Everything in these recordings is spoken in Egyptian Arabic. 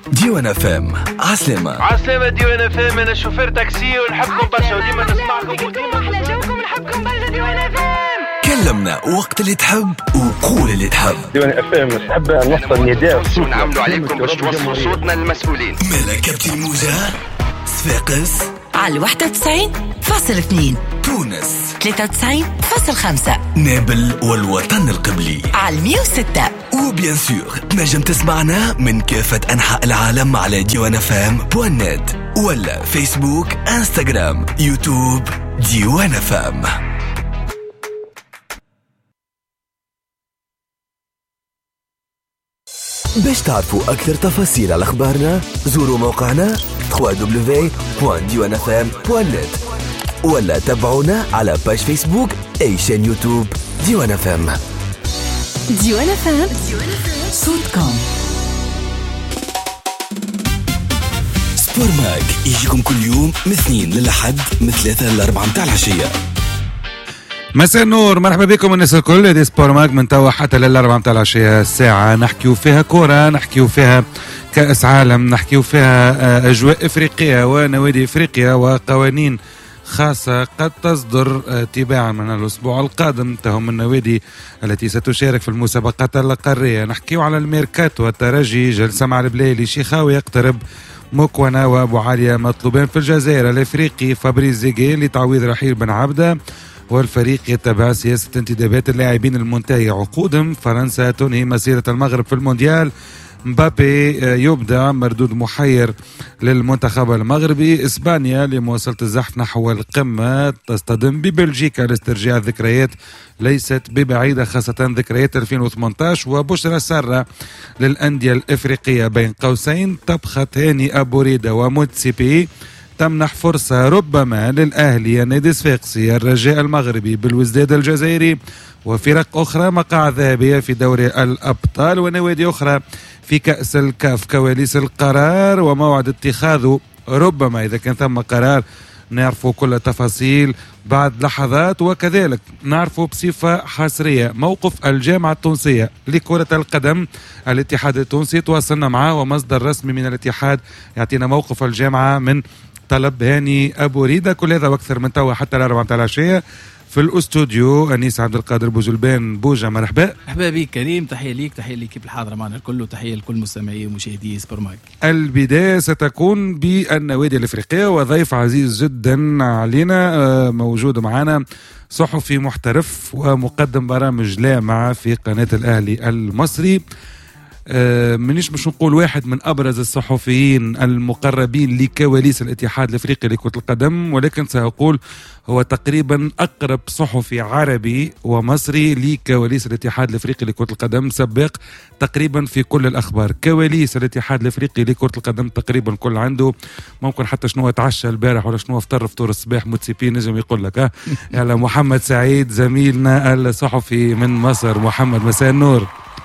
ديوان اف ام عسلامة عسلامة ديوان اف ام انا شوفير تاكسي ونحبكم برشا وديما نسمعكم وديما احلى جوكم نحبكم برشا ديوان اف ام كلمنا وقت اللي تحب وقول اللي تحب ديوان اف ام نحب نوصل نداء ونعملوا عليكم باش توصلوا صوتنا للمسؤولين مالا كابتن موجة صفاقس على الوحدة وتسعين فاصل اثنين تونس ثلاثة وتسعين فاصل خمسة نابل والوطن القبلي على المية وستة وبيان سور تنجم تسمعنا من كافة أنحاء العالم على ديوان اف ام بوان نت ولا فيسبوك انستغرام يوتيوب ديوان اف ام باش تعرفوا أكثر تفاصيل على أخبارنا زوروا موقعنا www.diwanafm.net ولا تابعونا على باش فيسبوك أي شان يوتيوب ديوان اف ام ديوان فام صوتكم سبور ماك يجيكم كل يوم من اثنين للحد من ثلاثة لأربعة متاع العشية مساء النور مرحبا بكم الناس الكل هذه سبور ماك من توا حتى للأربعة متاع العشية الساعة نحكيو فيها كورة نحكيو فيها كأس عالم نحكيو فيها آه، أجواء إفريقية ونوادي إفريقيا وقوانين خاصة قد تصدر آه، تباعا من الأسبوع القادم تهم النوادي التي ستشارك في المسابقات القارية نحكيو على الميركاتو والترجي جلسة مع البلايلي شيخاوي يقترب مكونة وأبو عالية مطلوبين في الجزائر الإفريقي فابريز زيجي لتعويض رحيل بن عبده والفريق يتبع سياسة انتدابات اللاعبين المنتهي عقودهم فرنسا تنهي مسيرة المغرب في المونديال مبابي آه، يبدع مردود محير للمنتخب المغربي اسبانيا لمواصلة الزحف نحو القمة تصطدم ببلجيكا لاسترجاع الذكريات ليست ببعيدة خاصة ذكريات 2018 وبشرى سارة للأندية الإفريقية بين قوسين طبخة هاني أبو ريدة وموتسيبي تمنح فرصة ربما للأهلي النادي الصفاقسي الرجاء المغربي بالوزداد الجزائري وفرق أخرى مقاعد ذهبية في دوري الأبطال ونوادي أخرى في كأس الكاف كواليس القرار وموعد اتخاذه ربما إذا كان ثم قرار نعرفوا كل التفاصيل بعد لحظات وكذلك نعرفوا بصفة حصرية موقف الجامعة التونسية لكرة القدم الاتحاد التونسي تواصلنا معه ومصدر رسمي من الاتحاد يعطينا موقف الجامعة من طلب هاني أبو ريدة كل هذا وأكثر من توا حتى الأربعة متاع العشية في الاستوديو أنيس عبد القادر بوجلبان بوجة مرحبا مرحبا بك كريم تحيه ليك تحيه ليكيب الحاضره معنا الكل وتحيه لكل مستمعي ومشاهدي سبور ماك البداية ستكون بالنوادي الإفريقية وضيف عزيز جدا علينا آه، موجود معنا صحفي محترف ومقدم برامج لامعة في قناة الأهلي المصري آه، منيش مش نقول واحد من ابرز الصحفيين المقربين لكواليس الاتحاد الافريقي لكره القدم ولكن ساقول هو تقريبا اقرب صحفي عربي ومصري لكواليس الاتحاد الافريقي لكره القدم سباق تقريبا في كل الاخبار كواليس الاتحاد الافريقي لكره القدم تقريبا كل عنده ممكن حتى شنو اتعشى البارح ولا شنو افطر فطور الصباح موتسيبي نجم يقول لك ها يلا محمد سعيد زميلنا الصحفي من مصر محمد مساء النور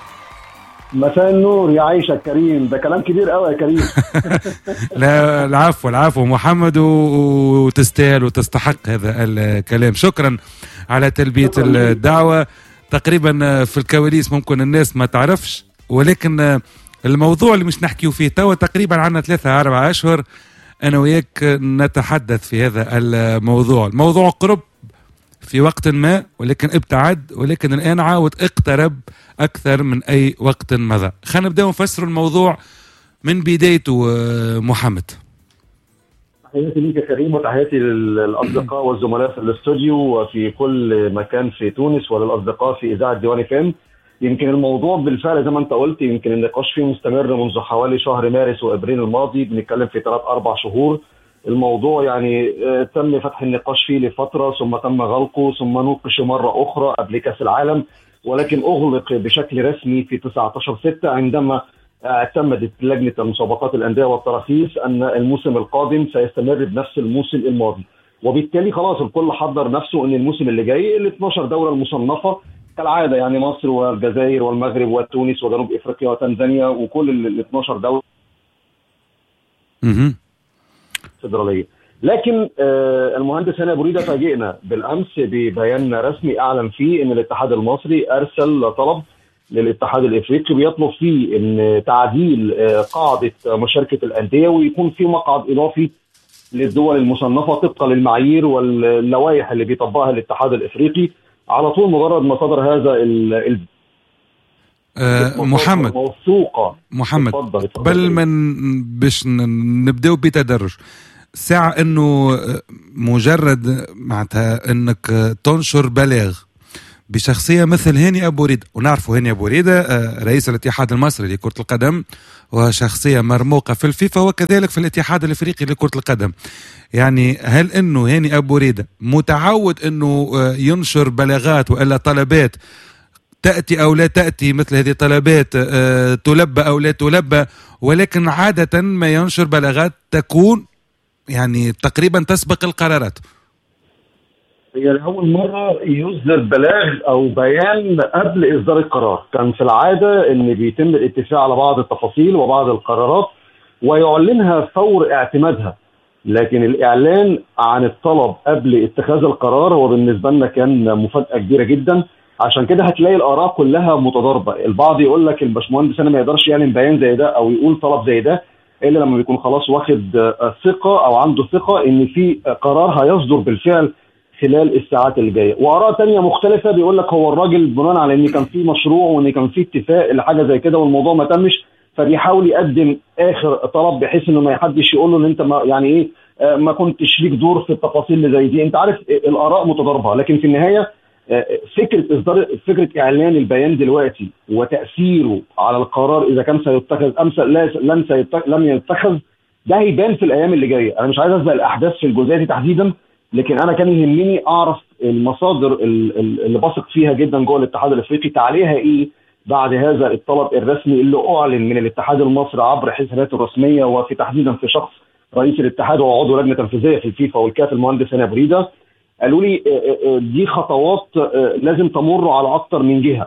مساء النور يا عيشة كريم ده كلام كبير قوي يا كريم لا العفو العفو محمد و- وتستاهل وتستحق هذا الكلام شكرا على تلبية شكراً لك. الدعوة تقريبا في الكواليس ممكن الناس ما تعرفش ولكن الموضوع اللي مش نحكيه فيه توا تقريبا عنا ثلاثة أربعة أشهر أنا وياك نتحدث في هذا الموضوع الموضوع قرب في وقت ما ولكن ابتعد ولكن الآن عاود اقترب أكثر من أي وقت مضى خلينا نبدأ نفسر الموضوع من بدايته آه، محمد تحياتي ليك يا كريم وتحياتي للاصدقاء والزملاء في الاستوديو وفي كل مكان في تونس وللاصدقاء في اذاعه ديوان فام يمكن الموضوع بالفعل زي ما انت قلت يمكن النقاش فيه مستمر منذ حوالي شهر مارس وابريل الماضي بنتكلم في ثلاث اربع شهور الموضوع يعني آه، تم فتح النقاش فيه لفتره ثم تم غلقه ثم نوقش مره اخرى قبل كاس العالم ولكن اغلق بشكل رسمي في 19 6 عندما اعتمدت لجنه المسابقات الانديه والتراخيص ان الموسم القادم سيستمر بنفس الموسم الماضي وبالتالي خلاص الكل حضر نفسه ان الموسم اللي جاي ال 12 دوله المصنفه كالعاده يعني مصر والجزائر والمغرب وتونس وجنوب افريقيا وتنزانيا وكل ال 12 دوله مهم. فيدراليه لكن آه، المهندس هاني ابو ريده فاجئنا بالامس ببيان رسمي اعلن فيه ان الاتحاد المصري ارسل طلب للاتحاد الافريقي بيطلب فيه ان تعديل آه، قاعده مشاركه الانديه ويكون في مقعد اضافي للدول المصنفه طبقا للمعايير واللوائح اللي بيطبقها الاتحاد الافريقي على طول مجرد ما صدر هذا ال ال آه محمد موثوقه محمد اتفضل اتفضل. قبل ما ن- باش ن- نبداو بتدرج ساعة انه آه، مجرد معناتها انك آه، تنشر بلاغ بشخصية مثل هاني أبو ريدة ونعرفوا هاني أبو ريدة آه، رئيس الاتحاد المصري لكرة القدم وشخصية مرموقة في الفيفا وكذلك في الاتحاد الافريقي لكرة القدم يعني هل انه هاني ابو ريدة متعود انه آه، ينشر بلاغات والا طلبات تأتي أو لا تأتي مثل هذه الطلبات آه، تلبى أو لا تلبى ولكن عادة ما ينشر بلاغات تكون يعني تقريبا تسبق القرارات هي لأول مرة يصدر بلاغ أو بيان قبل إصدار القرار، كان في العادة إن بيتم الاتفاق على بعض التفاصيل وبعض القرارات ويعلنها فور اعتمادها، لكن الإعلان عن الطلب قبل اتخاذ القرار هو بالنسبة لنا كان مفاجأة كبيرة جدا، عشان كده هتلاقي الآراء كلها متضاربة، البعض يقول لك الباشمهندس أنا ما يقدرش يعلن بيان زي ده أو يقول طلب زي ده إلا لما بيكون خلاص واخد آه، ثقة أو عنده ثقة إن في قرار هيصدر بالفعل خلال الساعات اللي جايه واراء تانية مختلفه بيقول لك هو الراجل بناء على ان كان في مشروع وان كان في اتفاق لحاجه زي كده والموضوع ما تمش فبيحاول يقدم اخر طلب بحيث انه ما حدش يقول له ان انت ما يعني ايه آه، ما كنتش ليك دور في التفاصيل اللي زي دي انت عارف آه، الاراء متضاربه لكن في النهايه آه، فكره اصدار فكره اعلان البيان دلوقتي وتاثيره على القرار اذا كان سيتخذ ام س- لا لم سيتخذ لم يتخذ ده هيبان في الايام اللي جايه انا مش عايز اسبق الاحداث في الجزئيه دي تحديدا لكن انا كان يهمني اعرف المصادر ال- ال- اللي بثق فيها جدا جوه الاتحاد الافريقي تعليقها ايه بعد هذا الطلب الرسمي اللي اعلن من الاتحاد المصري عبر حساباته الرسميه وفي تحديدا في شخص رئيس الاتحاد وعضو لجنه تنفيذيه في الفيفا والكاف المهندس هاني أبو ريدة قالوا لي آه، آه، آه، دي خطوات آه، لازم تمر على اكتر من جهه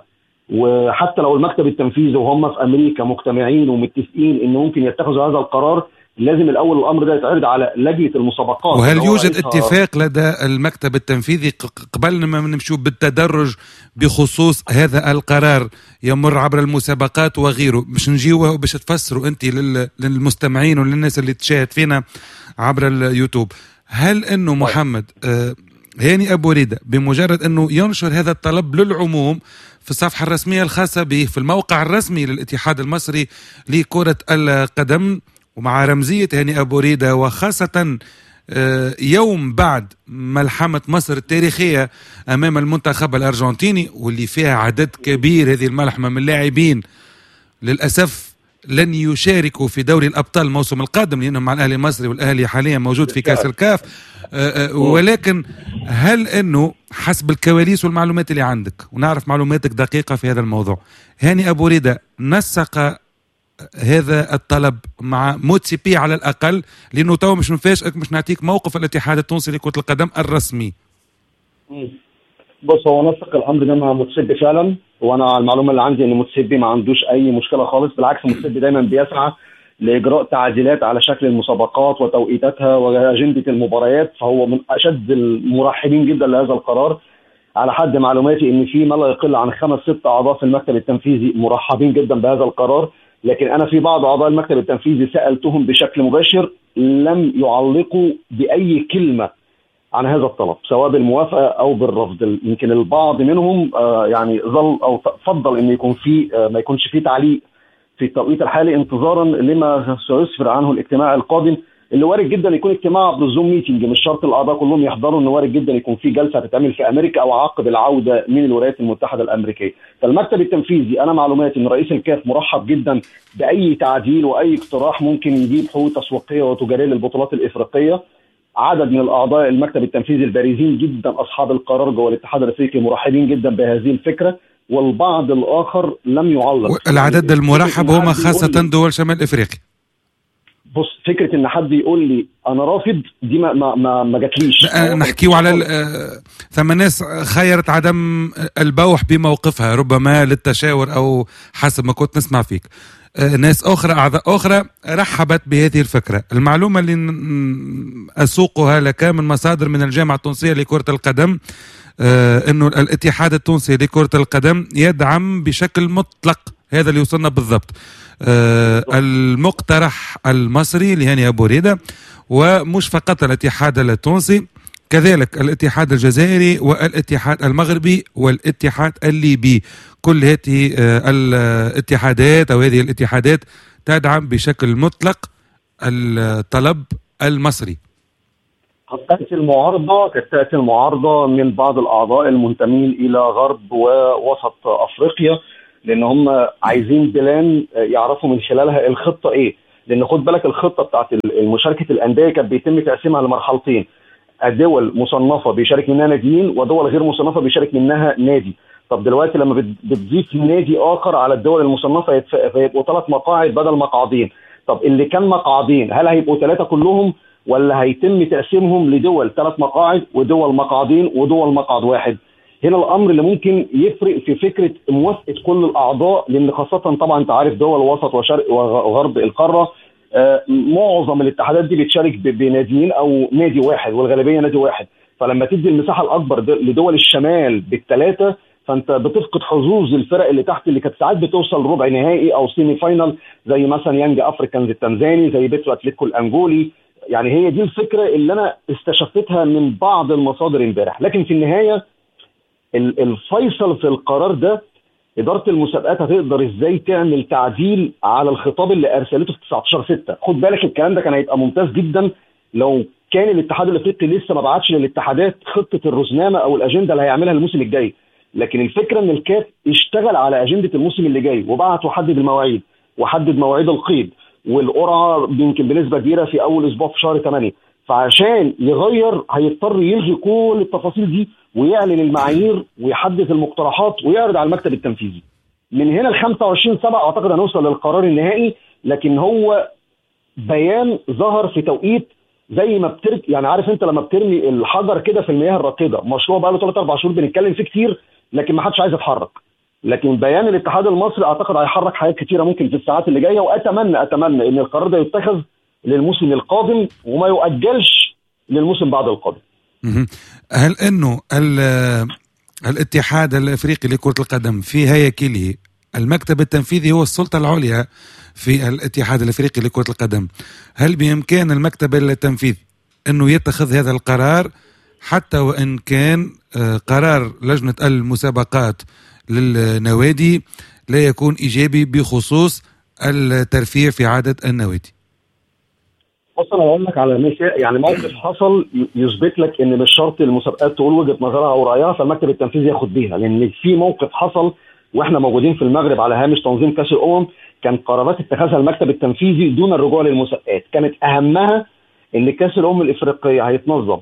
وحتى لو المكتب التنفيذي وهم في امريكا مجتمعين ومتفقين ان ممكن يتخذوا هذا القرار لازم الاول الامر ده يتعرض على لجنه المسابقات وهل اللي هو يوجد رئيسها- اتفاق لدى المكتب التنفيذي ق- قبل ما نمشوا بالتدرج بخصوص هذا القرار يمر عبر المسابقات وغيره باش نجيو باش تفسروا انت لل- للمستمعين وللناس اللي تشاهد فينا عبر اليوتيوب هل انه محمد آه هاني ابو ريده بمجرد انه ينشر هذا الطلب للعموم في الصفحه الرسميه الخاصه به في الموقع الرسمي للاتحاد المصري لكره القدم ومع رمزيه هاني ابو ريده وخاصه آه، يوم بعد ملحمة مصر التاريخية أمام المنتخب الأرجنتيني واللي فيها عدد كبير هذه الملحمة من اللاعبين للأسف لن يشاركوا في دوري الأبطال الموسم القادم لأنهم مع الأهلي المصري والأهلي حاليا موجود في كأس الكاف آه، آه، ولكن هل أنه حسب الكواليس والمعلومات اللي عندك ونعرف معلوماتك دقيقة في هذا الموضوع هاني أبو ريدة نسق هذا الطلب مع موتسيبي على الاقل لانه تو مش نفاجئك مش نعطيك موقف الاتحاد التونسي لكره القدم الرسمي بص هو نسق الامر ده مع متسبي فعلا وانا على المعلومه اللي عندي ان متسبي ما عندوش اي مشكله خالص بالعكس متسبي دايما بيسعى لاجراء تعديلات على شكل المسابقات وتوقيتاتها واجنده المباريات فهو من اشد المرحبين جدا لهذا القرار على حد معلوماتي ان في ما لا يقل عن خمس ست اعضاء في المكتب التنفيذي مرحبين جدا بهذا القرار لكن انا في بعض اعضاء المكتب التنفيذي سالتهم بشكل مباشر لم يعلقوا باي كلمه عن هذا الطلب سواء بالموافقه او بالرفض يمكن البعض منهم آه، يعني ظل او فضل ان يكون في آه، ما يكونش في تعليق في التوقيت الحالي انتظارا لما سيسفر عنه الاجتماع القادم اللي وارد جدا يكون اجتماع عبر الزوم ميتنج مش شرط الاعضاء كلهم يحضروا ان وارد جدا يكون في جلسه هتتعمل في امريكا او عقب العوده من الولايات المتحده الامريكيه فالمكتب التنفيذي انا معلوماتي ان رئيس الكاف مرحب جدا باي تعديل واي اقتراح ممكن يجيب حقوق تسويقيه وتجاريه للبطولات الافريقيه عدد من الاعضاء المكتب التنفيذي البارزين جدا اصحاب القرار جوه الاتحاد الافريقي مرحبين جدا بهذه الفكره والبعض الاخر لم يعلق العدد يعني المرحب فكرة إن هم حد يقول خاصه لي- دول شمال افريقيا بص فكره ان حد يقول لي انا رافض دي ما ما ما, ما جاتليش آه، نحكيو على ال- آه، ثم ناس خيرت عدم البوح بموقفها ربما للتشاور او حسب ما كنت نسمع فيك آه، ناس اخرى اعضاء اخرى رحبت بهذه الفكره المعلومه اللي ن- اسوقها لك من مصادر من الجامعه التونسيه لكره القدم آه انه الاتحاد التونسي لكره القدم يدعم بشكل مطلق هذا اللي وصلنا بالضبط آه المقترح المصري لهاني ابو ريده ومش فقط الاتحاد التونسي كذلك الاتحاد الجزائري والاتحاد المغربي والاتحاد الليبي كل هذه آه، الاتحادات او هذه الاتحادات تدعم بشكل مطلق الطلب المصري قد تأتي المعارضة قد تأتي المعارضة من بعض الأعضاء المنتمين إلى غرب ووسط أفريقيا لأن هم عايزين بلان يعرفوا من خلالها الخطة إيه لأن خد بالك الخطة بتاعت مشاركة الأندية كانت بيتم تقسيمها لمرحلتين الدول مصنفة بيشارك منها ناديين ودول غير مصنفة بيشارك منها نادي طب دلوقتي لما بتضيف نادي آخر على الدول المصنفة فيبقوا ثلاث مقاعد بدل مقعدين طب اللي كان مقعدين هل هيبقوا ثلاثة كلهم ولا هيتم تقسيمهم لدول ثلاث مقاعد ودول مقعدين ودول مقعد واحد هنا الامر اللي ممكن يفرق في فكره موافقه كل الاعضاء لان خاصه طبعا انت عارف دول وسط وشرق وغرب القاره آه، معظم الاتحادات دي بتشارك بناديين او نادي واحد والغالبيه نادي واحد فلما تدي المساحه الاكبر لدول الشمال بالثلاثه فانت بتفقد حظوظ الفرق اللي تحت اللي كانت ساعات بتوصل ربع نهائي او سيمي فاينل زي مثلا يانج افريكانز التنزاني زي بيترو اتليتيكو الانجولي يعني هي دي الفكره اللي انا استشفتها من بعض المصادر امبارح لكن في النهايه الفيصل في القرار ده اداره المسابقات هتقدر ازاي تعمل تعديل على الخطاب اللي ارسلته في 19 6 خد بالك الكلام ده كان هيبقى ممتاز جدا لو كان الاتحاد الافريقي لسه ما بعتش للاتحادات خطه الرزنامه او الاجنده اللي هيعملها الموسم الجاي لكن الفكره ان الكاف اشتغل على اجنده الموسم اللي جاي وبعت وحدد المواعيد وحدد مواعيد القيد والقرعه يمكن بنسبه كبيره في اول اسبوع في شهر 8 فعشان يغير هيضطر يلغي كل التفاصيل دي ويعلن المعايير ويحدث المقترحات ويعرض على المكتب التنفيذي من هنا ل 25 7 اعتقد هنوصل للقرار النهائي لكن هو بيان ظهر في توقيت زي ما بترك يعني عارف انت لما بترمي الحجر كده في المياه الراكده مشروع بقى له 3 4 شهور بنتكلم فيه كتير لكن ما حدش عايز يتحرك لكن بيان الاتحاد المصري اعتقد هيحرك حاجات كتيره ممكن في الساعات اللي جايه واتمنى اتمنى ان القرار ده يتخذ للموسم القادم وما يؤجلش للموسم بعد القادم. هل انه الاتحاد الافريقي لكره القدم في هيكله المكتب التنفيذي هو السلطه العليا في الاتحاد الافريقي لكره القدم هل بامكان المكتب التنفيذي انه يتخذ هذا القرار حتى وان كان آه، قرار لجنه المسابقات للنوادي لا يكون ايجابي بخصوص الترفيع في عدد النوادي بص انا هقول لك على مثال يعني موقف حصل يثبت لك ان مش شرط المسابقات تقول وجهه نظرها او رايها فالمكتب التنفيذي ياخد بيها لان في موقف حصل واحنا موجودين في المغرب على هامش تنظيم كاس الامم كان قرارات اتخذها المكتب التنفيذي دون الرجوع للمسابقات كانت اهمها ان كاس الامم الافريقيه هيتنظم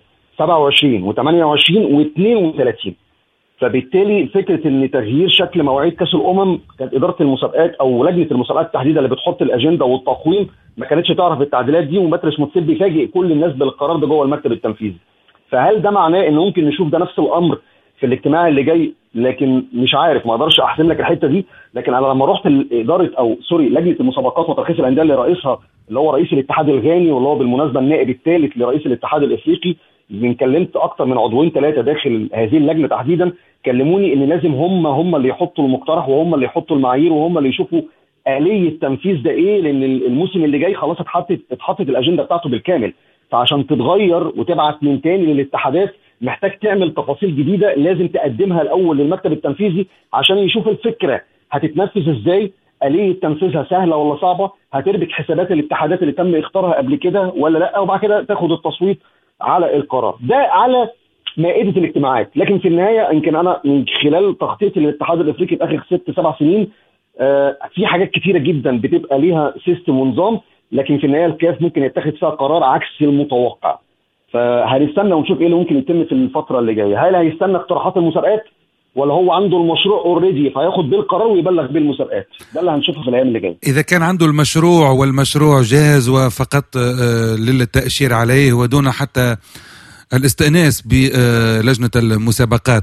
27 و28 و32 فبالتالي فكره ان تغيير شكل مواعيد كاس الامم كانت اداره المسابقات او لجنه المسابقات تحديدا اللي بتحط الاجنده والتقويم ما كانتش تعرف التعديلات دي وماتريس موتسيب بيفاجئ كل الناس بالقرار ده جوه المكتب التنفيذي فهل ده معناه ان ممكن نشوف ده نفس الامر في الاجتماع اللي جاي لكن مش عارف ما اقدرش احسم لك الحته دي لكن انا لما رحت اداره او سوري لجنه المسابقات وترخيص الانديه اللي رئيسها اللي هو رئيس الاتحاد الغاني واللي هو بالمناسبه النائب الثالث لرئيس الاتحاد الافريقي من كلمت اكتر من عضوين ثلاثه داخل هذه اللجنه تحديدا كلموني ان لازم هم هم اللي يحطوا المقترح وهم اللي يحطوا المعايير وهم اللي يشوفوا اليه التنفيذ ده ايه لان الموسم اللي جاي خلاص اتحطت اتحطت الاجنده بتاعته بالكامل فعشان تتغير وتبعت من تاني للاتحادات محتاج تعمل تفاصيل جديده لازم تقدمها الاول للمكتب التنفيذي عشان يشوف الفكره هتتنفذ ازاي آلية تنفيذها سهلة ولا صعبة هتربك حسابات الاتحادات اللي تم اختارها قبل كده ولا لا وبعد كده تاخد التصويت على القرار ده على مائده الاجتماعات لكن في النهايه يمكن انا من خلال تخطيط الاتحاد الافريقي في اخر ست سبع سنين آه في حاجات كتيره جدا بتبقى ليها سيستم ونظام لكن في النهايه الكاف ممكن يتخذ فيها قرار عكس المتوقع فهنستنى ونشوف ايه اللي ممكن يتم في الفتره اللي جايه هل هيستنى اقتراحات المسابقات ولا هو عنده المشروع اوريدي فياخد بيه القرار ويبلغ بيه المسابقات ده اللي هنشوفه في الايام اللي جايه اذا كان عنده المشروع والمشروع جاهز وفقط آه، للتاشير عليه ودون حتى الاستئناس بلجنه المسابقات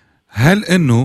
هل انه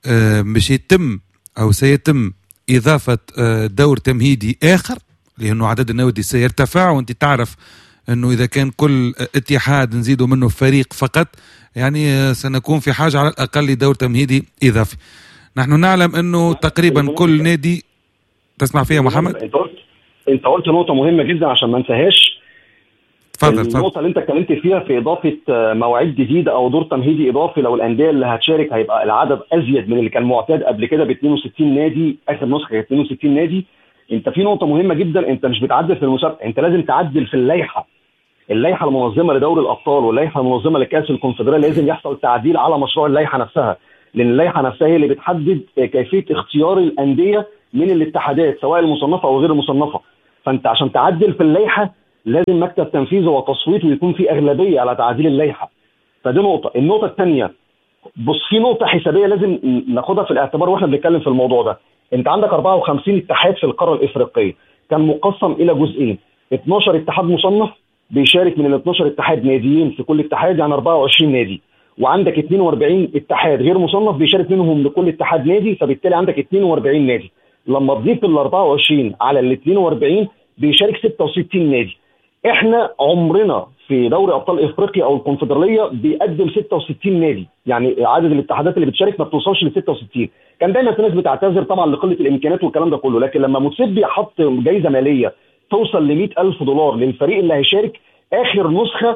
مش آه، يتم او سيتم اضافه آه، دور تمهيدي اخر لانه عدد النوادي سيرتفع وانت تعرف انه اذا كان كل اتحاد نزيدوا منه فريق فقط يعني سنكون في حاجه على الاقل لدور تمهيدي اضافي نحن نعلم انه تقريبا كل نادي تسمع فيها محمد انت قلت انت قلت نقطه مهمه جدا عشان ما انساهاش تفضل تفضل النقطه اللي انت اتكلمت فيها في اضافه آه، مواعيد جديده او دور تمهيدي اضافي لو الانديه اللي هتشارك هيبقى العدد ازيد من اللي كان معتاد قبل كده ب 62 نادي اخر نسخه كانت 62 نادي انت في نقطه مهمه جدا انت مش بتعدل في المسابقه انت لازم تعدل في اللائحه اللائحه المنظمه لدوري الابطال واللائحه المنظمه لكاس الكونفدراليه لازم يحصل تعديل على مشروع اللائحه نفسها لان اللائحه نفسها هي اللي بتحدد آه، كيفيه اختيار الانديه من الاتحادات سواء المصنفه او غير المصنفه فانت عشان تعدل في اللائحه لازم مكتب تنفيذي وتصويت ويكون في اغلبيه على تعديل اللائحه فدي نقطه النقطه الثانيه بص في نقطه حسابيه لازم ناخدها في الاعتبار واحنا بنتكلم في الموضوع ده انت عندك 54 اتحاد في القاره الافريقيه كان مقسم الى جزئين 12 اتحاد مصنف بيشارك من ال 12 اتحاد ناديين في كل اتحاد يعني 24 نادي وعندك 42 اتحاد غير مصنف بيشارك منهم لكل اتحاد نادي فبالتالي عندك 42 نادي لما تضيف ال 24 على ال 42 بيشارك 66 نادي احنا عمرنا في دوري ابطال افريقيا او الكونفدراليه بيقدم 66 نادي يعني عدد الاتحادات اللي بتشارك ما بتوصلش ل 66 كان دايما في ناس بتعتذر طبعا لقله الامكانيات والكلام ده كله لكن لما موتسيبي حط جائزه ماليه توصل ل 100000 دولار للفريق اللي هيشارك اخر نسخه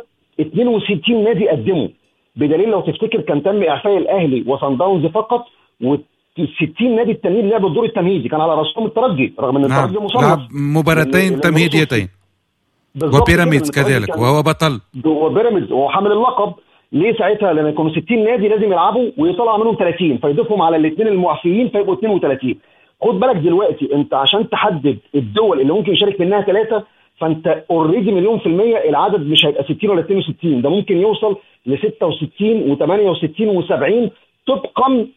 62 نادي قدموا بدليل لو تفتكر كان تم اعفاء الاهلي وصن داونز فقط و 60 نادي التانيين لعبوا الدور التمهيدي كان على راسهم الترجي رغم ان نعم الترجي مصنف لعب مباراتين تمهيديتين بالظبط وبيراميدز كده، إن الترجي كذلك كان- وهو بطل وبيراميدز وهو حامل اللقب ليه ساعتها لان يكونوا 60 نادي لازم يلعبوا ويطلع منهم 30 فيضيفهم على الاثنين المعفيين فيبقوا 32 خد بالك دلوقتي انت عشان تحدد الدول اللي ممكن يشارك منها ثلاثه فانت اوريدي مليون في الميه العدد مش هيبقى 60 ولا 62 ده ممكن يوصل ل 66 و68 و70 طبقا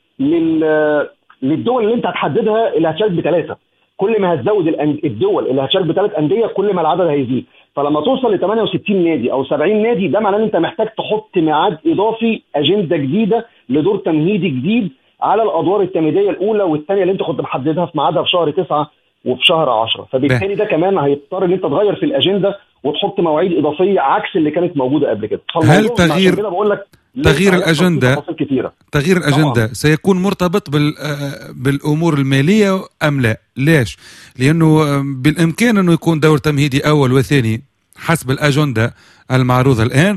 لل للدول اللي انت هتحددها اللي هتشارك بثلاثه كل ما هتزود الأن- الدول اللي هتشارك بثلاث انديه كل ما العدد هيزيد فلما توصل ل 68 نادي او 70 نادي ده معناه ان انت محتاج تحط ميعاد اضافي اجنده جديده لدور تمهيدي جديد على الادوار التمهيديه الاولى والثانيه اللي انت كنت محددها في ميعادها في شهر 9 وفي شهر 10 فبالتالي ده كمان هيضطر ان انت تغير في الاجنده وتحط مواعيد اضافيه عكس اللي كانت موجوده قبل كده هل فالموضوع عشان تغيير- كده بقول لك تغيير لسه هيحصل فيه الأجندة تفاصيل كتيره تغيير الأجندة سيكون مرتبط بال آه، بالأمور المالية أم لا ليش لأنه آه، بالإمكان أنه يكون دور تمهيدي أول وثاني حسب الأجندة المعروضة الآن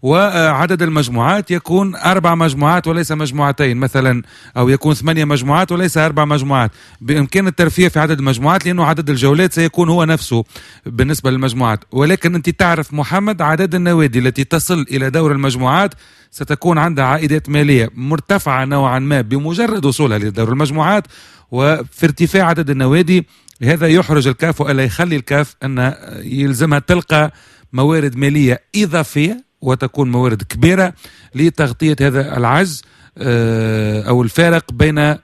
وعدد المجموعات يكون أربع مجموعات وليس مجموعتين مثلا أو يكون ثمانية مجموعات وليس أربع مجموعات بإمكان الترفيه في عدد المجموعات لأنه عدد الجولات سيكون هو نفسه بالنسبة للمجموعات ولكن أنت تعرف محمد عدد النوادي التي تصل إلى دور المجموعات ستكون عندها عائدات مالية مرتفعة نوعا ما بمجرد وصولها لدور المجموعات وفي ارتفاع عدد النوادي هذا يحرج الكاف والا يخلي الكاف ان يلزمها تلقى موارد ماليه اضافيه وتكون موارد كبيره لتغطيه هذا العجز آه، او الفارق بين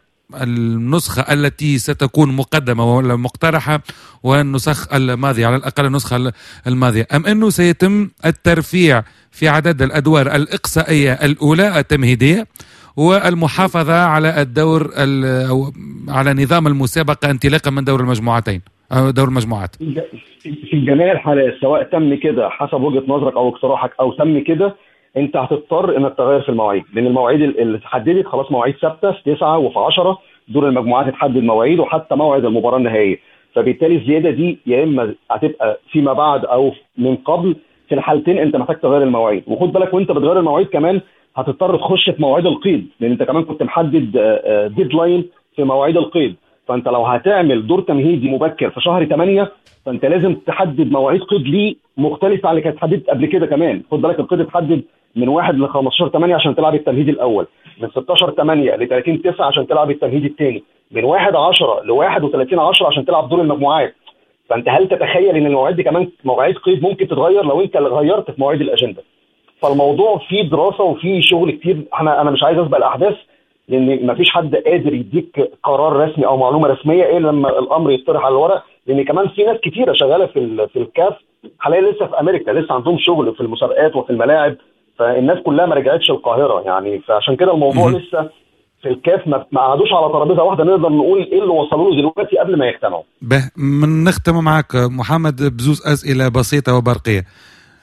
النسخة التي ستكون مقدمة ولا مقترحة والنسخ الماضية على الأقل النسخة الماضية أم أنه سيتم الترفيع في عدد الأدوار الإقصائية الأولى التمهيدية والمحافظة على الدور ال- أو على نظام المسابقة انطلاقا من دور المجموعتين أو دور المجموعات في ج- في جميع الحالات سواء تم كده حسب وجهه نظرك او اقتراحك او تم كده انت هتضطر انك تغير في المواعيد لان المواعيد ال- اللي اتحددت خلاص مواعيد ثابته في 9 وفي 10 دور المجموعات اتحدد مواعيد وحتى موعد المباراه النهائيه فبالتالي الزياده دي يا اما هتبقى فيما بعد او من قبل في الحالتين انت محتاج تغير المواعيد وخد بالك وانت بتغير المواعيد كمان هتضطر تخش في مواعيد القيد لان انت كمان كنت محدد ديدلاين في مواعيد القيد فانت لو هتعمل دور تمهيدي مبكر في شهر 8 فانت لازم تحدد مواعيد قيد ليه مختلفه عن اللي كانت اتحددت قبل كده كمان خد بالك القيد اتحدد من 1 ل 15 8 عشان تلعب التمهيدي الاول من 16 8 ل 30 9 عشان تلعب التمهيدي الثاني من 1 10 ل 31 10 عشان تلعب دور المجموعات فانت هل تتخيل ان المواعيد دي كمان مواعيد قيد ممكن تتغير لو انت اللي غيرت في مواعيد الاجنده فالموضوع فيه دراسه وفيه شغل كتير انا انا مش عايز اسبق الاحداث لان مفيش حد قادر يديك قرار رسمي او معلومه رسميه الا لما الامر يطرح على الورق لان كمان في ناس كتيره شغاله في ال- في الكاف حاليا لسه في امريكا لسه عندهم شغل في المسابقات وفي الملاعب فالناس كلها ما رجعتش القاهره يعني فعشان كده الموضوع مهم. لسه في الكاف ما ما قعدوش على ترابيزه واحده نقدر نقول ايه اللي وصلوا له دلوقتي قبل ما يجتمعوا به من نختم معك محمد بزوز أسئلة بسيطة وبرقية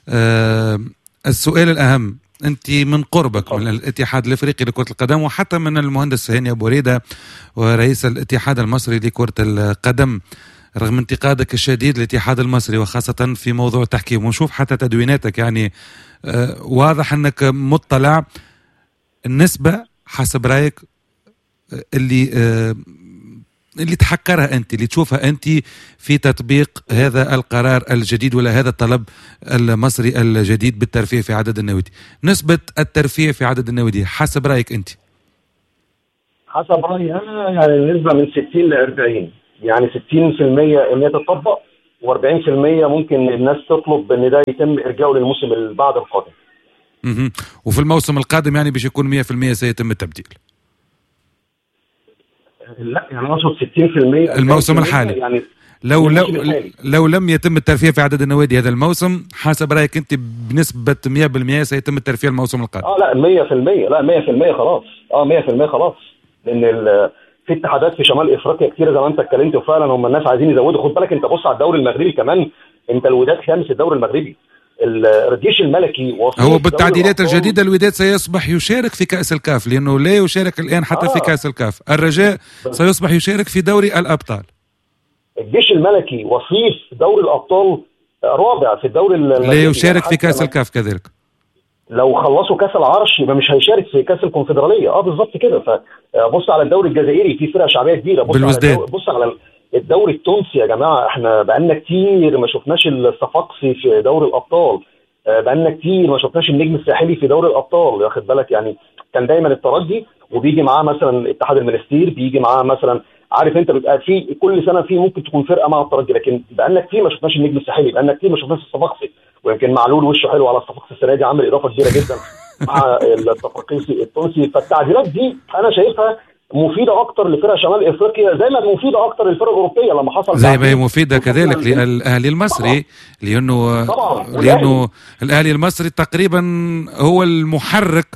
آه السؤال الاهم انت من قربك من الاتحاد الافريقي لكره القدم وحتى من المهندس هاني ابو ريده ورئيس الاتحاد المصري لكره القدم رغم انتقادك الشديد للاتحاد المصري وخاصة في موضوع التحكيم ونشوف حتى تدويناتك يعني آه، واضح انك مطلع النسبة حسب رايك آه، اللي آه، اللي تحكرها انت اللي تشوفها انت في تطبيق هذا القرار الجديد ولا هذا الطلب المصري الجديد بالترفيه في عدد النوادي نسبة الترفيه في عدد النوادي حسب رايك انت حسب رايي انا يعني النسبه من 60 ل 40 يعني 60% ان هي تطبق و40% ممكن الناس تطلب ان ده يتم ارجاعه للموسم اللي بعد القادم مهم. وفي الموسم القادم يعني باش يكون 100% سيتم التبديل لا يعني اقصد 60% الموسم الحالي. يعني لو لو الموسم الحالي. لو لم يتم الترفيه في عدد النوادي هذا الموسم حسب رايك انت بنسبة 100% سيتم الترفيه الموسم القادم اه لا 100% لا 100% خلاص اه 100% خلاص لان ال- في اتحادات في شمال افريقيا كتير زي ما انت اتكلمت وفعلا هم الناس عايزين يزودوا خد بالك انت بص على الدوري المغربي كمان انت الوداد خامس الدوري المغربي ال- الجيش الملكي وصيف هو دوري بالتعديلات الأبطال. الجديدة الوداد سيصبح يشارك في كأس الكاف لأنه لا يشارك الآن حتى في آه. كأس الكاف الرجاء سيصبح يشارك في دوري الأبطال الجيش الملكي وصيف دوري الابطال رابع في الدوري المغربي لا يعني يشارك في حتى كأس لو- الكاف كذلك لو خلصوا كاس العرش يبقى مش هيشارك في كاس الكونفدراليه اه بالظبط كده فبص على الدوري الجزائري في فرقه شعبيه كبيره بص بالوزداد. على الدوري بص على الدوري التونسي يا جماعه احنا بقالنا كتير ما شفناش الصفاقسي في دوري الابطال آه، بقالنا كتير ما شفناش النجم الساحلي في دوري الابطال واخد بالك يعني كان دايما الترجي وبيجي معاه مثلا اتحاد المنستير بيجي معاه مثلا عارف انت بيبقى في كل سنه في ممكن تكون فرقه مع الترجي لكن بقالنا كتير ما شفناش النجم الساحلي بقالنا كتير ما شفناش الصفاقسي ويمكن معلول وشه حلو على الصفاقسي السنه دي عامل اضافه كبيره جدا مع الصفاقسي التونسي فالتعديلات دي انا شايفها مفيده اكتر لفرق شمال افريقيا زي ما مفيده اكتر للفرق الاوروبيه لما حصل زي ما هي تعديل مفيدة وكان كذلك فيها- للأهلي المصري لأنه طبعاً، لأنه الأهلي المصري تقريبا هو المحرك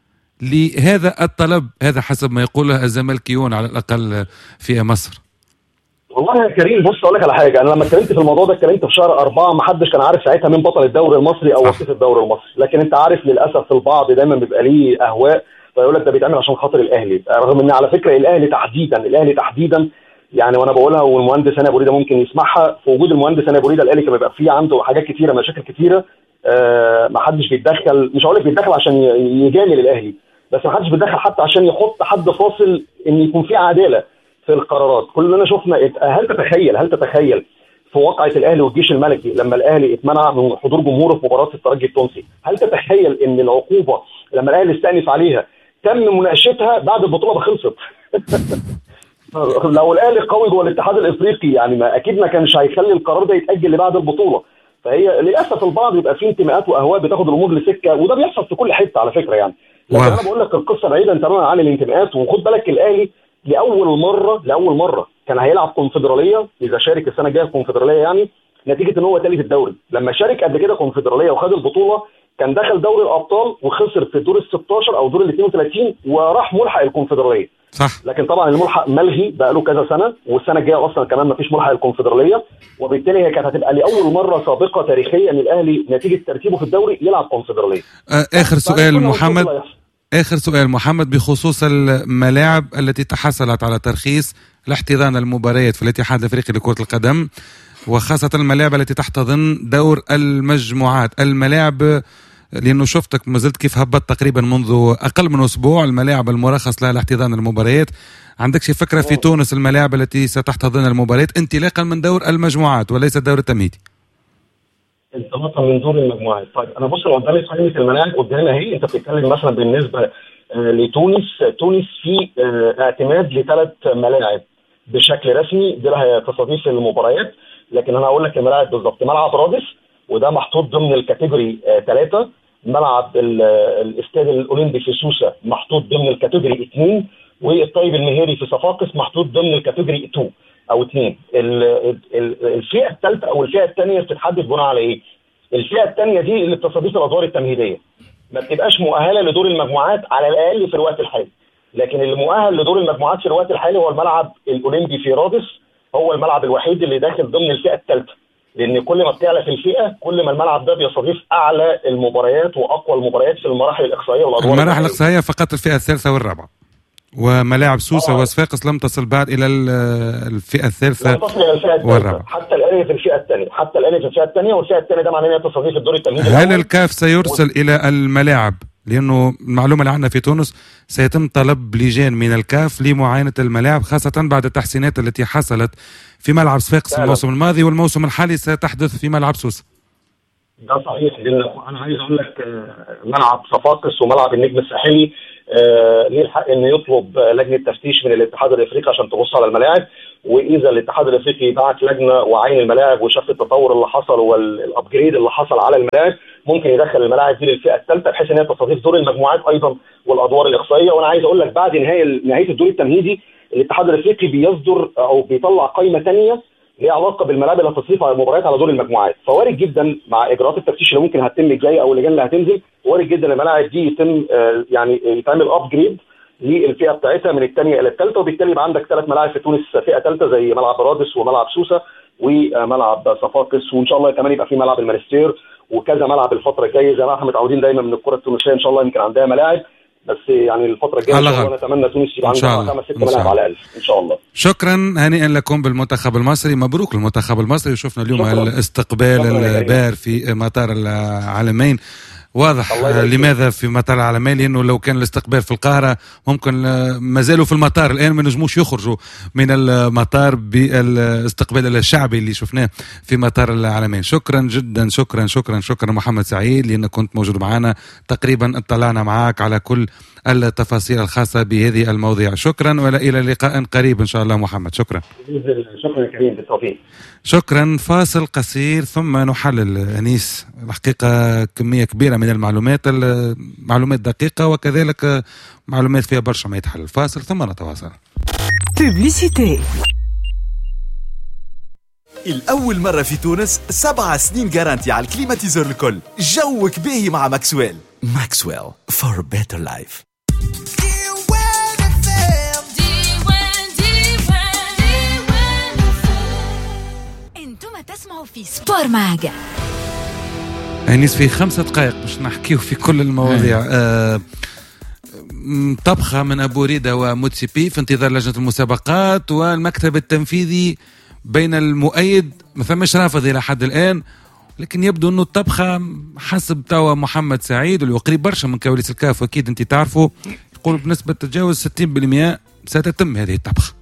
لهذا الطلب هذا حسب ما يقوله الزملكيون على الأقل في مصر والله يا كريم بص اقول لك على حاجه انا لما اتكلمت في الموضوع ده اتكلمت في شهر اربعه ما حدش كان عارف ساعتها مين بطل الدوري المصري او صح. وصيف الدوري المصري لكن انت عارف للاسف البعض دايما بيبقى ليه اهواء فيقول لك ده بيتعمل عشان خاطر الاهلي رغم ان على فكره الاهلي تحديدا الاهلي تحديدا يعني وانا بقولها والمهندس هاني ابو ريده ممكن يسمعها في وجود المهندس هاني ابو ريده الاهلي كان بيبقى فيه عنده حاجات كتيره مشاكل كتيره آه ما حدش بيتدخل مش هقول لك بيتدخل عشان ي- يجامل الاهلي بس ما حدش بيتدخل حتى عشان يحط حد فاصل ان يكون في عداله في القرارات كلنا شفنا هل تتخيل هل تتخيل في واقعة الأهلي والجيش الملكي لما الأهلي اتمنع من حضور جمهوره في مباراة الترجي التونسي هل تتخيل إن العقوبة لما الأهلي استأنف عليها تم مناقشتها بعد البطولة ما خلصت لو الأهلي قوي جوه الاتحاد الإفريقي يعني ما أكيد ما كانش هيخلي القرار ده يتأجل لبعد البطولة فهي للأسف البعض بيبقى فيه انتماءات وأهواء بتاخد الأمور لسكة وده بيحصل في كل حتة على فكرة يعني لكن واضح. أنا بقول لك القصة بعيدا تماما عن الانتماءات وخد بالك الأهلي لاول مره لاول مره كان هيلعب كونفدراليه اذا شارك السنه الجايه في كونفدراليه يعني نتيجه ان هو ثالث الدوري لما شارك قبل كده كونفدراليه وخد البطوله كان دخل دوري الابطال وخسر في الدور ال 16 او دور ال 32 وراح ملحق الكونفدراليه صح لكن طبعا الملحق ملغي بقى له كذا سنه والسنه الجايه اصلا كمان ما فيش ملحق الكونفدراليه وبالتالي هي كانت هتبقى لاول مره سابقه تاريخيا ان الاهلي نتيجه ترتيبه في الدوري يلعب كونفدراليه آه، آخر سؤال بعد كل ما محمد وصل يحصل. آخر سؤال محمد بخصوص الملاعب التي تحصلت على ترخيص لاحتضان المباريات في الاتحاد الافريقي لكرة القدم وخاصة الملاعب التي تحتضن دور المجموعات الملاعب لانه شفتك ما زلت كيف هبط تقريبا منذ اقل من اسبوع الملاعب المرخص لها لاحتضان المباريات عندك شي فكره في تونس الملاعب التي ستحتضن المباريات انطلاقا من دور المجموعات وليس الدور التمهيدي انطلاقا من دور المجموعات طيب انا بص لو قدامي قائمه الملاعب قدامنا اهي انت بتتكلم مثلا بالنسبه آه، لتونس تونس في آه، اعتماد لثلاث ملاعب بشكل رسمي دي لها تصاديف المباريات لكن انا هقول لك الملاعب بالظبط ملعب رادس وده محطوط ضمن الكاتيجوري ثلاثه ملعب ال- الاستاد الاولمبي في سوسه محطوط ضمن الكاتيجوري اثنين والطيب المهيري في صفاقس محطوط ضمن الكاتيجوري 2 او 2 الفئه الثالثه او الفئه الثانيه بتتحدد بناء على ايه؟ الفئه الثانيه دي اللي بتصاديف الادوار التمهيديه ما بتبقاش مؤهله لدور المجموعات على الاقل في الوقت الحالي لكن اللي مؤهل لدور المجموعات في الوقت الحالي هو الملعب الاولمبي في رادس هو الملعب الوحيد اللي داخل ضمن الفئه الثالثه لان كل ما بتعلى في الفئه كل ما الملعب ده بيستضيف اعلى المباريات واقوى المباريات في المراحل الاقصائيه والادوار المراحل النهائية. الاقصائيه فقط الفئه الثالثه والرابعه وملاعب سوسه آه. وصفاقس لم تصل بعد الى ال- الفئه لا الثالثه تصل الى الفئه الثالثه والرابعة. حتى الان في الفئه الثانيه حتى الان في الفئه الثانيه والفئه الثانيه ده معناه ان هي تستضيف الدور التمهيدي هل الأول. الكاف سيرسل الى الملاعب لانه المعلومه اللي عندنا في تونس سيتم طلب لجان من الكاف لمعاينه الملاعب خاصه بعد التحسينات التي حصلت في ملعب صفاقس فعلا. الموسم الماضي والموسم الحالي ستحدث في ملعب سوسه ده صحيح لان انا عايز اقول لك آه، ملعب صفاقس وملعب النجم الساحلي آه، ليه الحق انه يطلب آه، لجنه تفتيش من الاتحاد الافريقي عشان تبص على الملاعب واذا الاتحاد الافريقي بعت لجنه وعين الملاعب وشاف التطور اللي حصل والابجريد اللي حصل على الملاعب ممكن يدخل الملاعب دي للفئه الثالثه بحيث ان هي تستضيف دور المجموعات ايضا والادوار الاقصائيه وانا عايز اقول لك بعد نهايه نهايه الدور التمهيدي الاتحاد الافريقي بيصدر او بيطلع قائمه ثانيه ليها علاقه بالملاعب اللي هتصرف على المباريات على دور المجموعات فوارد جدا مع اجراءات التفتيش اللي ممكن هتتم الجايه او اللجان اللي هتنزل وارد جدا الملاعب دي يتم آه، يعني يتعمل ابجريد للفئه بتاعتها من الثانيه الى الثالثه وبالتالي يبقى عندك ثلاث ملاعب في تونس فئه ثالثه زي ملعب رادس وملعب سوسه وملعب صفاقس وان شاء الله كمان يبقى في ملعب المانستير وكذا ملعب الفتره الجايه زي ما احنا متعودين دايما من الكره التونسيه ان شاء الله يمكن عندها ملاعب بس يعني الفتره الجايه ان على شاء الله غد. نتمنى تونس يبقى إن شاء عندها الله. خمس ست إن شاء ملاعب الله. على الاقل ان شاء الله شكرا هنيئا لكم بالمنتخب المصري مبروك للمنتخب المصري وشفنا اليوم شكراً. الاستقبال شكراً يا كريم. البار في مطار العالمين واضح الله يبارك فيك. لماذا في مطار العالمين لانه لو كان الاستقبال في القاهره ممكن آه، ما زالوا في المطار الان ما نجموش يخرجوا من المطار بالاستقبال الشعبي اللي شفناه في مطار العالمين شكرا جدا شكرا شكرا شكرا محمد سعيد لانك كنت موجود معنا تقريبا اطلعنا معك على كل التفاصيل الخاصه بهذه المواضيع شكرا والى لقاء قريب ان شاء الله محمد شكرا شكرا يا كريم بالتوفيق شكرا فاصل قصير ثم نحلل انيس الحقيقه كميه كبيره من المعلومات المعلومات دقيقه وكذلك معلومات فيها برشا ما يتحلل فاصل ثم نتواصل Publicité. الأول مرة في تونس سبع سنين جارانتي على الكليماتيزور الكل جوك باهي مع ماكسويل ماكسويل for better life انتم تسمعوا في سبور ماجا انيس في خمسة دقائق باش نحكيو في كل المواضيع آه م- طبخة من أبو ريدة وموتسيبي في انتظار لجنة المسابقات والمكتب التنفيذي بين المؤيد ما ثماش رافض إلى حد الآن لكن يبدو أنه الطبخة حسب توا محمد سعيد واللي هو قريب برشا من كواليس الكاف أكيد أنت تعرفوا يقول بنسبة تتجاوز 60% ستتم هذه الطبخة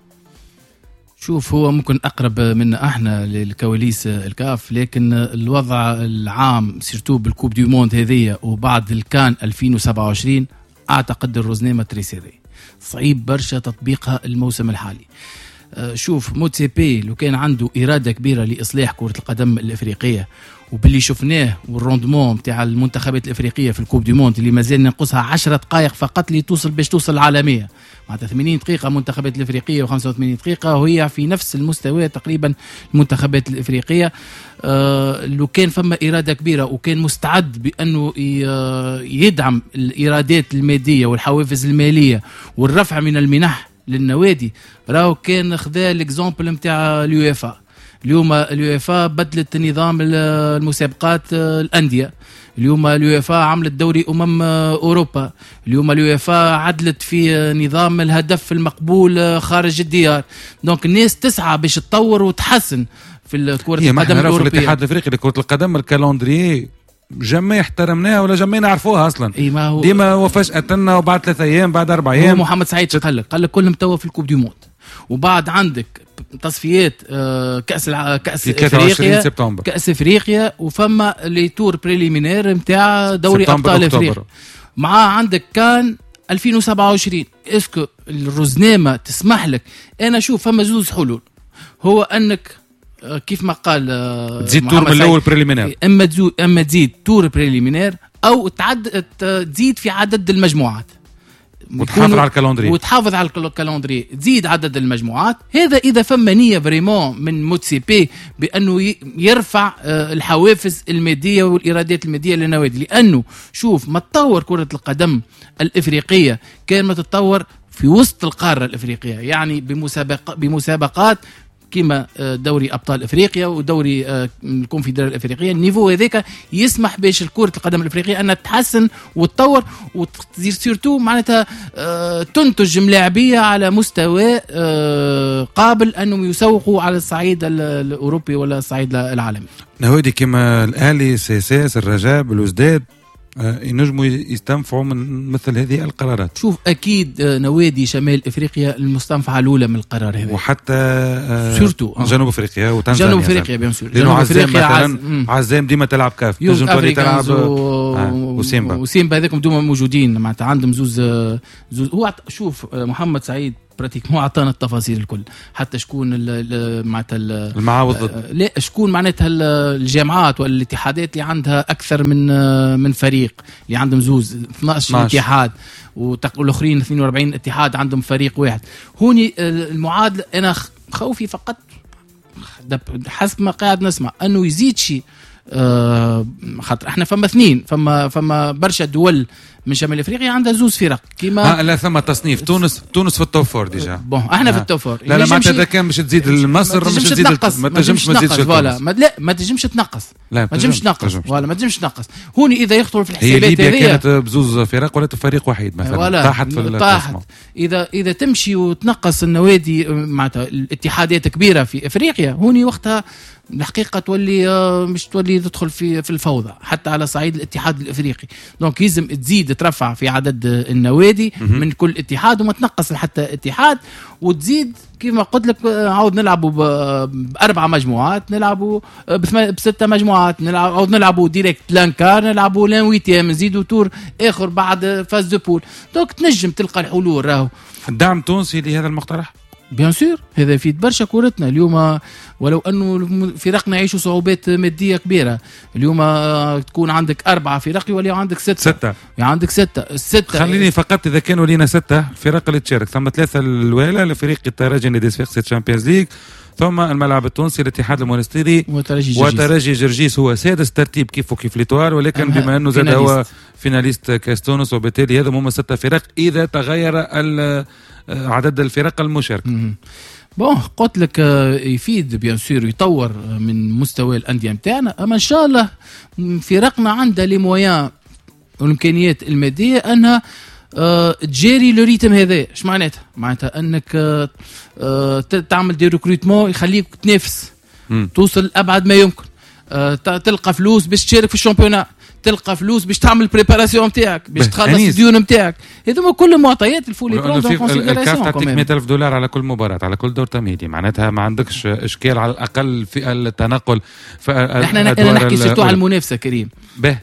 شوف هو ممكن اقرب منا احنا للكواليس الكاف لكن الوضع العام سيرتو بالكوب دي موند هذية وبعد الكان 2027 اعتقد الروزنامه تريسيري صعيب برشا تطبيقها الموسم الحالي آه، شوف موتسيبي لو كان عنده اراده كبيره لاصلاح كره القدم الافريقيه وباللي شفناه والروندمون نتاع المنتخبات الافريقيه في الكوب دي موند اللي مازال ننقصها 10 دقائق فقط لتوصل باش توصل العالميه معناتها 80 دقيقه منتخبات الافريقيه و85 دقيقه وهي في نفس المستوى تقريبا المنتخبات الافريقيه آه لو كان فما اراده كبيره وكان مستعد بانه ي- آه، يدعم الايرادات الماديه والحوافز الماليه والرفع من المنح للنوادي راهو كان خذا الاكزومبل نتاع اليوفا اليوم اليوفا بدلت نظام ال- المسابقات آه، الانديه اليوم اليوفا عملت دوري امم آه، اوروبا اليوم اليوفا عدلت في آه، نظام الهدف المقبول آه، خارج الديار دونك الناس تسعى باش تطور وتحسن في كرة هي ما القدم احنا نعرفوا الأوروبية الاتحاد الافريقي لكرة القدم الكالندري جمع احترمناها ولا جمع نعرفوها اصلا اي ما هو ديما هو فجأة وبعد ثلاثة ايام بعد اربع هو ايام محمد سعيد شو قال لك؟ قال لك كلهم توا في الكوب دي موند وبعد عندك تصفيات آه، كاس الع... كاس في 23 افريقيا سبتمبر كاس افريقيا وفما لي تور بريليمينير نتاع دوري سبتمبر ابطال أكتوبر. افريقيا مع عندك كان 2027 اسكو الرزنامه تسمح لك انا شوف فما زوز حلول هو انك آه، كيف ما قال آه، تزيد محمد تور من سعيد، الاول بريليمينير اما تزو اما تزيد تور بريليمينير او تعد ت- تزيد في عدد المجموعات وتحافظ يكونوا- على الكالندري. وتحافظ على الكال- الكالندري تزيد عدد المجموعات هذا اذا فما نيه فريمون من موتسيبي بانه ي- يرفع آه، الحوافز الماديه والايرادات الماديه للنوادي لانه شوف ما تطور كره القدم الافريقيه كان ما تتطور في وسط القاره الافريقيه يعني بمسابق بمسابقات كيما آه، دوري ابطال افريقيا ودوري آه، الكونفدراليه الافريقيه النيفو هذاك يسمح باش كره القدم الافريقيه انها تتحسن وتطور وتصير سيرتو معناتها آه، تنتج ملاعبيه على مستوى آه، قابل انهم يسوقوا على الصعيد ال- الاوروبي ولا الصعيد العالمي نوادي كما الاهلي سي اس اس الرجاء بلوزداد آه، ينجموا يستنفعوا من مثل هذه القرارات شوف اكيد آه، نوادي شمال افريقيا المستنفعه الاولى من القرار هذا وحتى آه، سورتو، آه. جنوب افريقيا وتنزانيا جنوب افريقيا بيان سور لانه جنوب عزام افريقيا عز- مثلا مم. عزام ديما تلعب كاف يونغ تنجم تولي افريكانز تلعب و... آه، وسيمبا وسيمبا هذاكم دوما موجودين معناتها عندهم زوز زوز هو عط- شوف آه، محمد سعيد براتيك مو اعطانا التفاصيل الكل حتى شكون ال- ال- معناتها ال- المعاوض ضد آه، لا شكون معناتها ال- الجامعات ولا الاتحادات اللي عندها اكثر من آه، من فريق اللي عندهم زوز 12 12. اتحاد وتق- والاخرين 42 اتحاد عندهم فريق واحد هوني آه، المعادله انا خ- خوفي فقط دب- حسب ما قاعد نسمع انه يزيد شيء آه خاطر احنا فما اثنين فما فما برشا دول من شمال افريقيا عندها زوز فرق كيما آه لا ثم تصنيف تونس تونس في التوب فور ديجا بون احنا في آه. التوب فور لا لا ينجم معناتها شي- اذا كان باش تزيد مصر ما مش تنجمش تزيد تنقص ما تنجمش ما تزيدش تنقص فوالا تونس. ما لا ما تنجمش تنقص لا ما تنجمش تنقص تنجمش. فوالا ما تنجمش تنقص هوني اذا يخطروا في هي الحسابات ليبيا هذيا كانت بزوز فرق ولا فريق وحيد مثلا ولا طاحت في طاحت الكلاسمون. اذا اذا تمشي وتنقص النوادي معناتها الاتحادات كبيره في افريقيا هوني وقتها الحقيقه تولي آه، مش تولي تدخل في في الفوضى حتى على صعيد الاتحاد الافريقي دونك يلزم تزيد ترفع في عدد النوادي من كل اتحاد وما تنقص حتى اتحاد وتزيد كما قلت لك آه، عاود نلعبوا ب- باربع مجموعات نلعبوا آه، بثم- بسته مجموعات نلعب عاود نلعبوا ديريكت لانكار نلعبوا لان ويتيام نزيدوا تور اخر بعد فاز دو بول دونك تنجم تلقى الحلول راهو الدعم التونسي لهذا المقترح بيان سور هذا يفيد برشا كورتنا اليوم ولو انه الم- فرقنا يعيشوا صعوبات ماديه كبيره اليوم آه، تكون عندك اربعه فرق يولي عندك سته ستة يعني عندك سته السته خليني فقط اذا كانوا لينا ستة الفرق اللي تشارك ثم ثلاثة الوالة لفريق الترجي نادي صفاقسي تشامبيونز ليج ثم الملعب التونسي الاتحاد المونستيري وترجي جرجيس. وترجي جرجيس هو سادس ترتيب كيفه كيف ليتوار ولكن أما بما انه زاد فيناليست. هو فيناليست كاس تونس وبالتالي هذا هما ستة فرق اذا تغير ال- عدد الفرق المشاركة مهم. بون قلت لك آه، يفيد بيان سور يطور آه، من مستوى الانديه نتاعنا اما ان شاء الله م، فرقنا عندها لي مويان والامكانيات الماديه انها آه، تجاري لو ريتم هذا ايش معناتها؟ معناتها انك آه، آه، ت- تعمل دي ريكروتمون يخليك تنافس مم. توصل ابعد ما يمكن آه، ت- تلقى فلوس باش تشارك في الشامبيونات تلقى فلوس باش تعمل بريباراسيون نتاعك باش به، تخلص أنيس. الديون نتاعك هذوما كل معطيات الفولي ولأنه برون في الكاف كونسيديراسيون تعطيك 100 ألف دولار على كل مباراة على كل دور تمهيدي معناتها ما عندكش إشكال على الأقل في التنقل في احنا انا الأدوار نحكي سيرتو على الأولى. المنافسه كريم به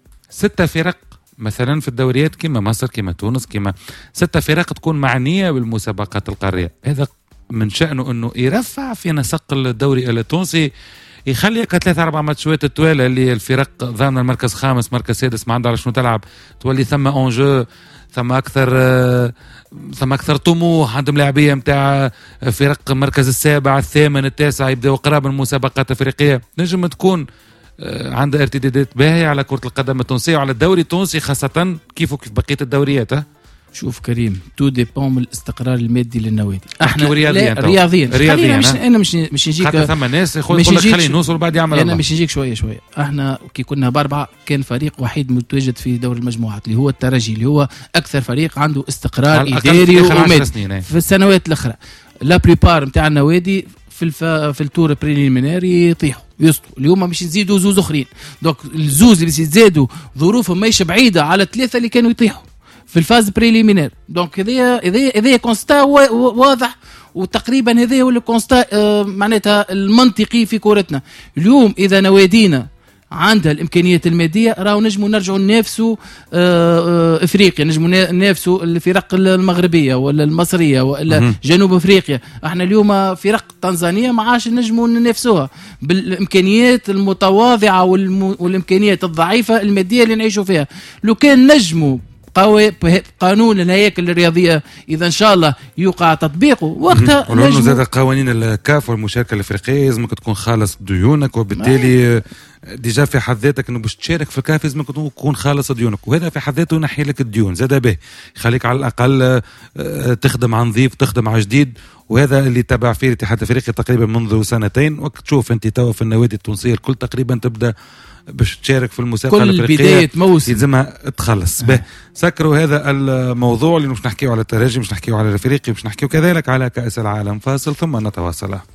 ستة فرق مثلا في الدوريات كما مصر كما تونس كما ستة فرق تكون معنية بالمسابقات القارية هذا من شأنه أنه يرفع في نسق الدوري التونسي يخليك ثلاثة أربع ماتشات التوالى اللي الفرق ضامنة المركز خامس مركز سادس ما عندها على شنو تلعب تولي ثم أونجو ثم أكثر آه، ثم أكثر طموح عندهم لاعبية متاع فرق المركز السابع الثامن التاسع يبداو قراب من المسابقات الأفريقية نجم تكون آه، عندها ارتدادات باهية على كرة القدم التونسية وعلى الدوري التونسي خاصة كيف وكيف بقية الدوريات ها؟ شوف كريم تو ديبون من الاستقرار المادي للنوادي احنا رياضيا لا تو. رياضيا رياضيا، خلينا مش ها؟ انا مش مش نجيك حتى ثم ناس يقول مش لك يجيك خلينا شو- نوصل بعد يعمل انا الله. مش نجيك شويه شويه احنا كي كنا باربعه كان فريق وحيد متواجد في دور المجموعات اللي هو الترجي اللي هو اكثر فريق عنده استقرار على الأقل اداري في آخر عشر ومادي سنين، أي. في السنوات الاخرى لا بريبار نتاع النوادي في الف... في التور بريليميناري يطيحوا يسطوا اليوم باش يزيدوا زوز اخرين دونك الزوز اللي يزيدوا ظروفهم ماهيش بعيده على الثلاثه اللي كانوا يطيحوا في الفاز بريليمينير دونك هذايا هذايا هذايا كونستا وا- وا- واضح وتقريبا هذايا هو الكونستا آه، معناتها المنطقي في كورتنا اليوم اذا نوادينا عندها الامكانيات الماديه راهو نجموا نرجعوا ننافسوا آه، آه، افريقيا نجموا نا- ننافسوا الفرق المغربيه ولا المصريه ولا مهم. جنوب افريقيا احنا اليوم فرق تنزانيا ما عادش نجموا ننافسوها بالامكانيات المتواضعه والم... والامكانيات الضعيفه الماديه اللي نعيشوا فيها لو كان نجموا قوي قانون الهياكل الرياضيه اذا ان شاء الله يوقع تطبيقه وقتها ولانه نجموا- زاد قوانين الكاف والمشاركه الافريقيه لازمك تكون خالص ديونك وبالتالي ديجا في حد ذاتك انه باش تشارك في الكاف لازمك تكون خالص ديونك وهذا في حد ذاته ينحي لك الديون زاد به يخليك على الاقل آه، تخدم عن نظيف تخدم على جديد وهذا اللي تبع فيه الاتحاد الافريقي تقريبا منذ سنتين وقت تشوف انت توا في النوادي التونسيه الكل تقريبا تبدا باش تشارك في المسابقه كل الافريقيه بداية موسم. يلزمها تخلص به سكروا هذا الموضوع اللي مش نحكيه على الترجي مش نحكيه على الافريقي مش نحكيه كذلك على كاس العالم فاصل ثم نتواصل